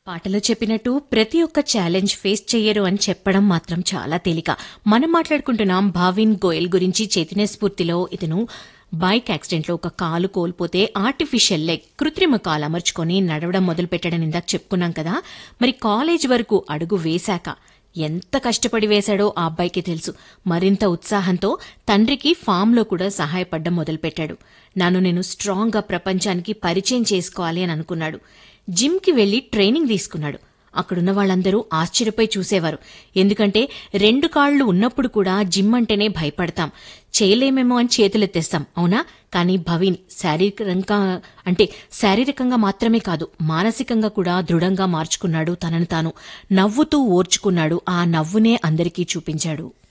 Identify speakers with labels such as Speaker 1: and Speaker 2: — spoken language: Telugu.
Speaker 1: పాటలో చెప్పినట్టు ప్రతి ఒక్క ఛాలెంజ్ ఫేస్ చెయ్యరు అని చెప్పడం మాత్రం చాలా తేలిక మనం మాట్లాడుకుంటున్నాం భావిన్ గోయల్ గురించి చైతన్య స్ఫూర్తిలో ఇతను బైక్ యాక్సిడెంట్లో ఒక కాలు కోల్పోతే ఆర్టిఫిషియల్ లెగ్ కృత్రిమ కాలు అమర్చుకొని నడవడం మొదలు పెట్టడం ఇందాక చెప్పుకున్నాం కదా మరి కాలేజ్ వరకు అడుగు వేశాక ఎంత కష్టపడి వేశాడో ఆ అబ్బాయికి తెలుసు మరింత ఉత్సాహంతో తండ్రికి ఫామ్లో కూడా సహాయపడ్డం మొదలుపెట్టాడు నన్ను నేను స్ట్రాంగ్గా ప్రపంచానికి పరిచయం చేసుకోవాలి అని అనుకున్నాడు జిమ్కి వెళ్లి ట్రైనింగ్ తీసుకున్నాడు అక్కడున్న వాళ్ళందరూ ఆశ్చర్యపోయి చూసేవారు ఎందుకంటే రెండు కాళ్లు ఉన్నప్పుడు కూడా జిమ్ అంటేనే భయపడతాం చేయలేమేమో అని చేతులెత్తేస్తాం అవునా కానీ భవీన్ శారీరకంగా అంటే శారీరకంగా మాత్రమే కాదు మానసికంగా కూడా దృఢంగా మార్చుకున్నాడు తనను తాను నవ్వుతూ ఓర్చుకున్నాడు ఆ నవ్వునే అందరికీ చూపించాడు